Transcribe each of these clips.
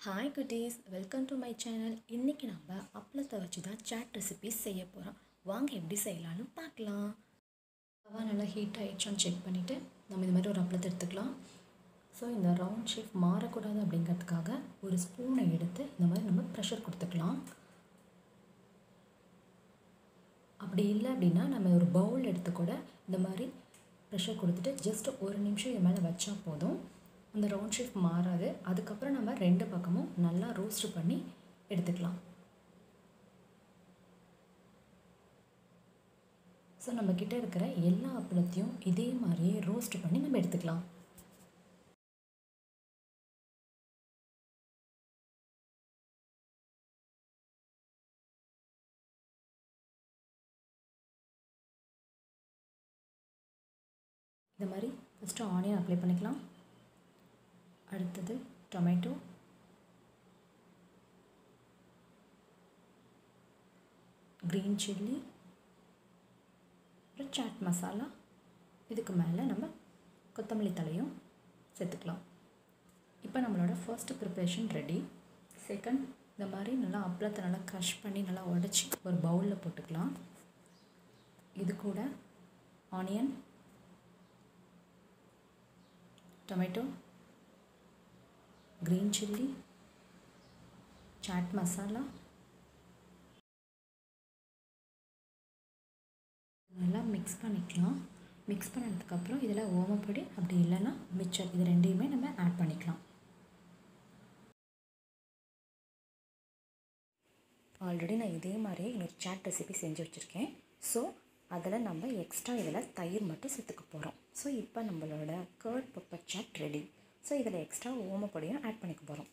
hi குட்டீஸ் welcome to my channel இன்றைக்கி நம்ம அப்பளத்தை வச்சு தான் சாட் ரெசிபிஸ் செய்ய போகிறோம் வாங்க எப்படி செய்யலாம்னு பார்க்கலாம் தவா நல்லா ஹீட் ஆகிடுச்சான்னு செக் பண்ணிவிட்டு நம்ம இந்த மாதிரி ஒரு அப்பளத்தை எடுத்துக்கலாம் ஸோ இந்த ரவுண்ட் ஷேப் மாறக்கூடாது அப்படிங்கிறதுக்காக ஒரு ஸ்பூனை எடுத்து இந்த மாதிரி நம்ம ப்ரெஷர் கொடுத்துக்கலாம் அப்படி இல்லை அப்படின்னா நம்ம ஒரு பவுல் எடுத்து கூட இந்த மாதிரி ப்ரெஷர் கொடுத்துட்டு ஜஸ்ட் ஒரு நிமிஷம் இது மேலே வச்சா போதும் அந்த ரவுண்ட் ஷேப் மாறாது அதுக்கப்புறம் நம்ம ரெண்டு பக்கமும் நல்லா ரோஸ்ட் பண்ணி எடுத்துக்கலாம் ஸோ நம்மக்கிட்ட இருக்கிற எல்லா அப்பளத்தையும் இதே மாதிரியே ரோஸ்ட் பண்ணி நம்ம எடுத்துக்கலாம் இந்த மாதிரி ஃபஸ்ட்டு ஆனியன் அப்ளை பண்ணிக்கலாம் அடுத்தது டொமேட்டோ க்ரீன் சில்லி அப்புறம் சாட் மசாலா இதுக்கு மேலே நம்ம கொத்தமல்லி தலையும் சேர்த்துக்கலாம் இப்போ நம்மளோட ஃபர்ஸ்ட் ப்ரிப்ரேஷன் ரெடி செகண்ட் இந்த மாதிரி நல்லா அப்பளத்தை நல்லா க்ரஷ் பண்ணி நல்லா உடச்சி ஒரு பவுலில் போட்டுக்கலாம் இது கூட onion tomato green chilli chaat masala நல்லா மிக்ஸ் பண்ணிக்கலாம் மிக்ஸ் பண்ணதுக்கப்புறம் இதில் ஓமப்பொடி அப்படி இல்லைன்னா மிச்சர் இது ரெண்டையுமே நம்ம ஆட் பண்ணிக்கலாம் ஆல்ரெடி நான் இதே மாதிரியே இன்னொரு சாட் ரெசிபி செஞ்சு வச்சுருக்கேன் ஸோ அதில் நம்ம எக்ஸ்ட்ரா இதில் தயிர் மட்டும் சேர்த்துக்க போகிறோம் ஸோ இப்போ நம்மளோட கர்ட் பப்பர் சாட் ரெடி ஸோ இதில் எக்ஸ்ட்ரா ஓமப்பொடியும் ஆட் பண்ணிக்க போகிறோம்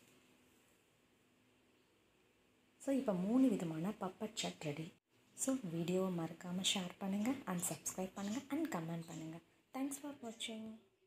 ஸோ இப்போ மூணு விதமான பப்பர் சாட் ரெடி ஸோ வீடியோவை மறக்காமல் ஷேர் பண்ணுங்கள் அண்ட் சப்ஸ்கிரைப் பண்ணுங்கள் அண்ட் கமெண்ட் பண்ணுங்கள் தேங்க்ஸ் ஃபார் வாட்சிங்